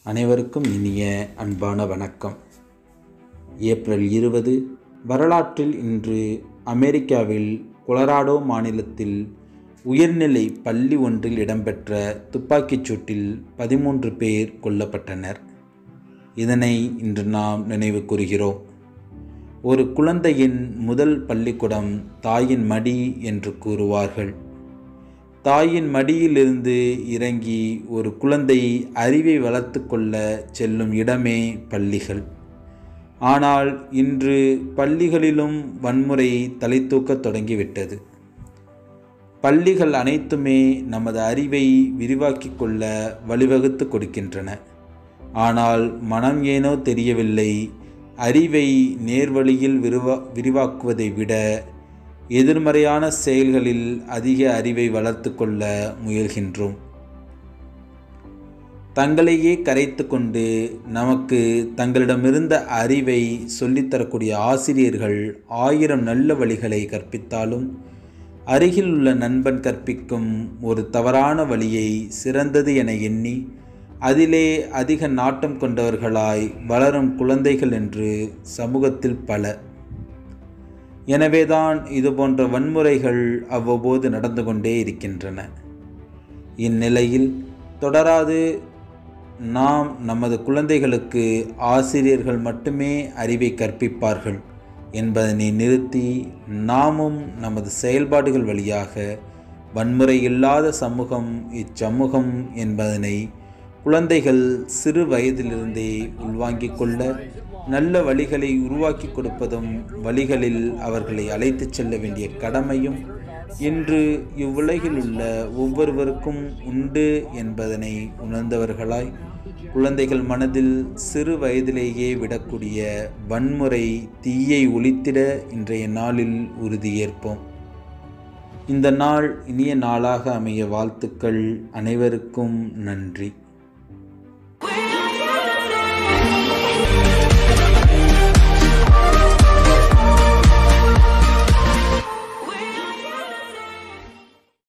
அனைவருக்கும் இனிய அன்பான வணக்கம் ஏப்ரல் இருபது வரலாற்றில் இன்று அமெரிக்காவில் கொலராடோ மாநிலத்தில் உயர்நிலை பள்ளி ஒன்றில் இடம்பெற்ற துப்பாக்கிச் சூட்டில் பதிமூன்று பேர் கொல்லப்பட்டனர் இதனை இன்று நாம் நினைவு கூறுகிறோம் ஒரு குழந்தையின் முதல் பள்ளிக்கூடம் தாயின் மடி என்று கூறுவார்கள் தாயின் மடியிலிருந்து இறங்கி ஒரு குழந்தை அறிவை வளர்த்து கொள்ள செல்லும் இடமே பள்ளிகள் ஆனால் இன்று பள்ளிகளிலும் வன்முறை தலை தூக்கத் தொடங்கிவிட்டது பள்ளிகள் அனைத்துமே நமது அறிவை விரிவாக்கி கொள்ள வழிவகுத்து கொடுக்கின்றன ஆனால் மனம் ஏனோ தெரியவில்லை அறிவை நேர்வழியில் விரிவா விரிவாக்குவதை விட எதிர்மறையான செயல்களில் அதிக அறிவை வளர்த்து கொள்ள முயல்கின்றோம் தங்களையே கரைத்து கொண்டு நமக்கு தங்களிடமிருந்த அறிவை சொல்லித்தரக்கூடிய ஆசிரியர்கள் ஆயிரம் நல்ல வழிகளை கற்பித்தாலும் அருகில் உள்ள நண்பன் கற்பிக்கும் ஒரு தவறான வழியை சிறந்தது என எண்ணி அதிலே அதிக நாட்டம் கொண்டவர்களாய் வளரும் குழந்தைகள் என்று சமூகத்தில் பல எனவேதான் இதுபோன்ற வன்முறைகள் அவ்வப்போது நடந்து கொண்டே இருக்கின்றன இந்நிலையில் தொடராது நாம் நமது குழந்தைகளுக்கு ஆசிரியர்கள் மட்டுமே அறிவை கற்பிப்பார்கள் என்பதனை நிறுத்தி நாமும் நமது செயல்பாடுகள் வழியாக வன்முறை இல்லாத சமூகம் இச்சமூகம் என்பதனை குழந்தைகள் சிறு வயதிலிருந்தே உள்வாங்கிக் கொள்ள நல்ல வழிகளை உருவாக்கி கொடுப்பதும் வழிகளில் அவர்களை அழைத்துச் செல்ல வேண்டிய கடமையும் இன்று இவ்வுலகில் உள்ள ஒவ்வொருவருக்கும் உண்டு என்பதனை உணர்ந்தவர்களாய் குழந்தைகள் மனதில் சிறு வயதிலேயே விடக்கூடிய வன்முறை தீயை ஒழித்திட இன்றைய நாளில் உறுதியேற்போம் இந்த நாள் இனிய நாளாக அமைய வாழ்த்துக்கள் அனைவருக்கும் நன்றி